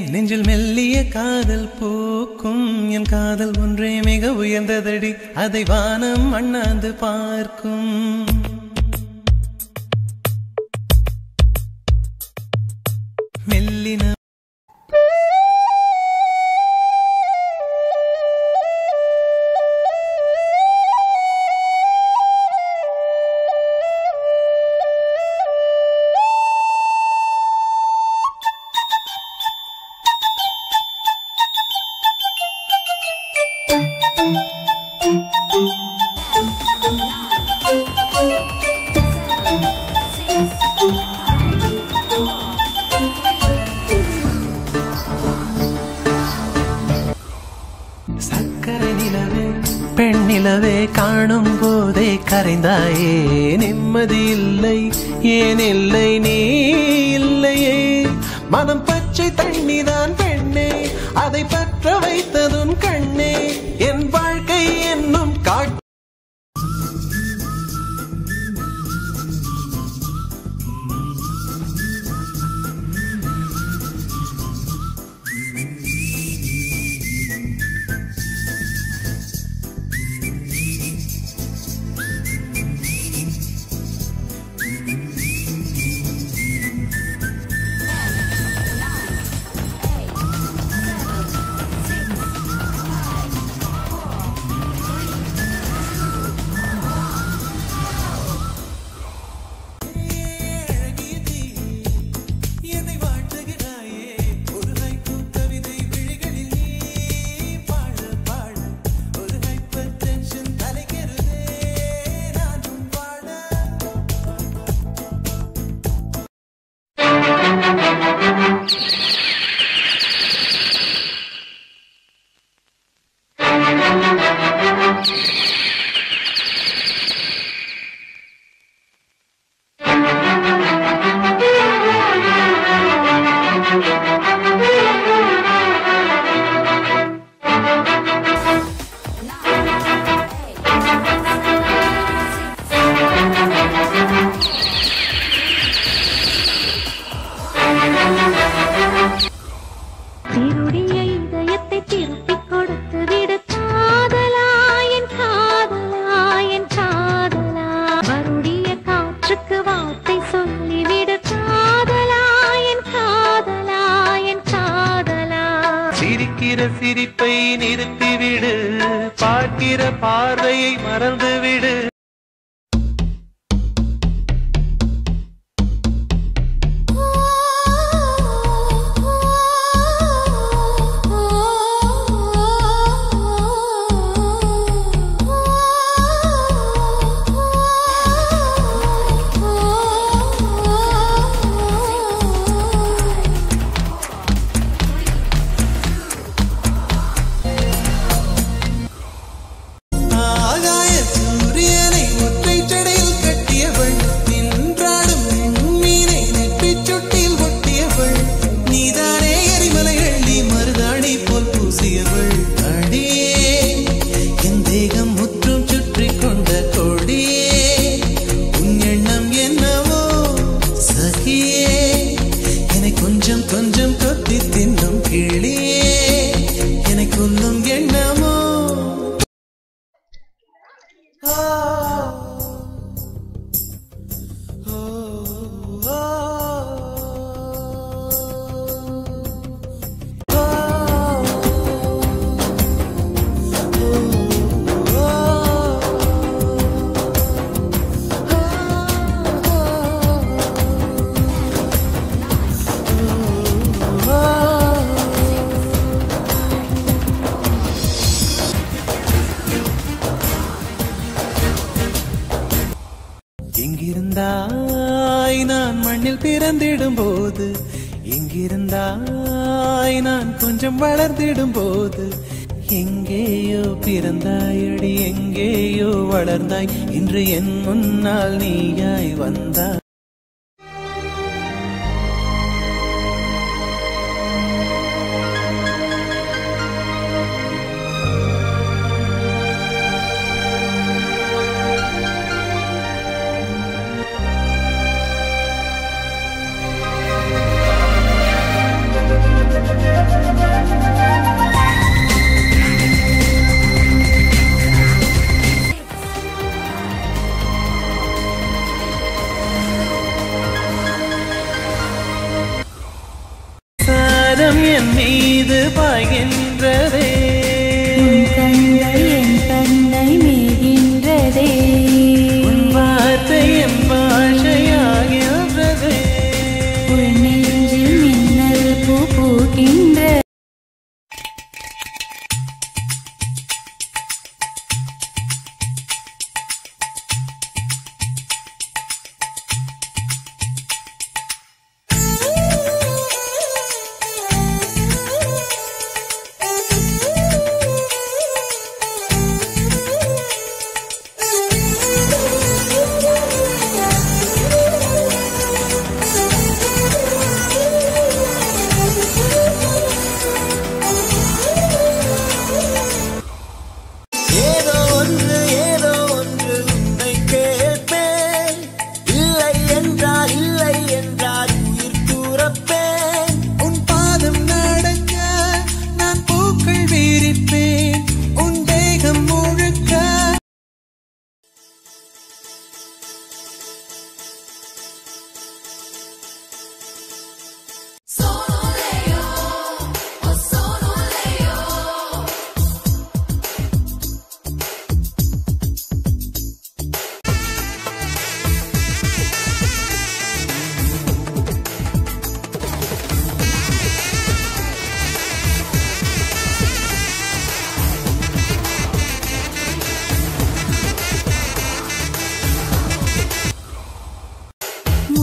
நெஞ்சில் மெல்லிய காதல் பூக்கும் என் காதல் ஒன்றே மிக உயர்ந்ததடி அதை வானம் அண்ணாந்து பார்க்கும் மெல்லின சக்கரை நிலவே பெண் நிலவே காணும் போதே கரைந்தாயே நிம்மதி இல்லை ஏன் இல்லை நீ இல்லையே மனம் பச்சை தண்ணிதான் பெண்ணே அதை பற்ற வைத்ததும் கண்ணே என் வாழ்க்கை என்னும் காட்டு என்னை வாழ்த்துகிறாயே ஒரு ஹைக்கூ கவிதை விழிகளில் நீ பாட பாட ஒரு ஹைப்பர் டென்ஷன் தலைக்கிறதே நானும் பாட திருடிய இதயத்தை திருப்பிக் கொடுத்து விடு காதலாயன் காதலாயன் காதலா வருடிய காற்றுக்கு வார்த்தை சொல்லிவிடு காதலாயன் காதலாயன் காதலா சிரிக்கிற சிரிப்பை நிறுத்திவிடு பார்க்கிற பார்வையை மறந்துவிடு ஆகாய சூரியனை ஒற்றைச் சடையில் கட்டியவள் நின்றாடும் மீனை நெற்றிச் சுட்டில் ஒட்டியவள் நீதானே எரிமலை எள்ளி மருதாணி போல் பூசியவள் அடியே என் தேகம் முற்றும் சுற்றிக் கொண்ட கொடியே உன் எண்ணம் என்னவோ சகியே என்னை கொஞ்சம் கொஞ்சம் கொத்தி தின்னும் கிளியே என்னை கொல்லும் எண்ணமோ எங்கிருந்தாய் நான் மண்ணில் பிறந்திடும் போது எங்கிருந்தாய் நான் கொஞ்சம் வளர்ந்திடும் போது எங்கேயோ பிறந்தாயடி எங்கேயோ வளர்ந்தாய் இன்று என் முன்னால் நீயாய் வந்தாய்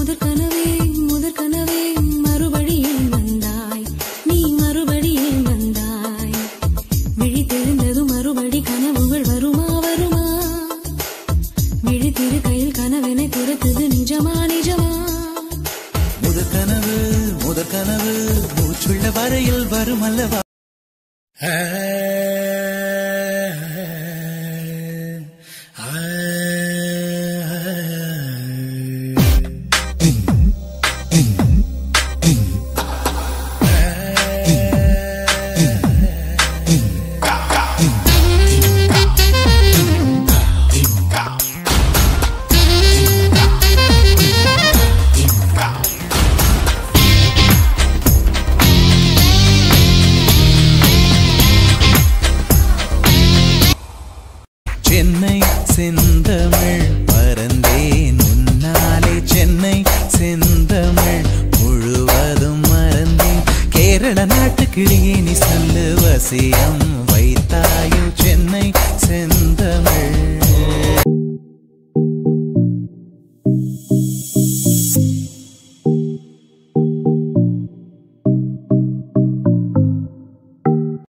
முதற் கனவே முதற் கனவே மறுபடியும் வந்தாய் நீ மறுபடியும் வந்தாய் விழித்தெழுந்ததும் மறுபடி கனவுகள் வருமா வருமா விழித்திரு கையில் கனவெனை துரத்துது நிஜமா நிஜமா முதற் கனவு முதற் கனவு மூச்சுள்ள வரையில் வரும் அல்லவா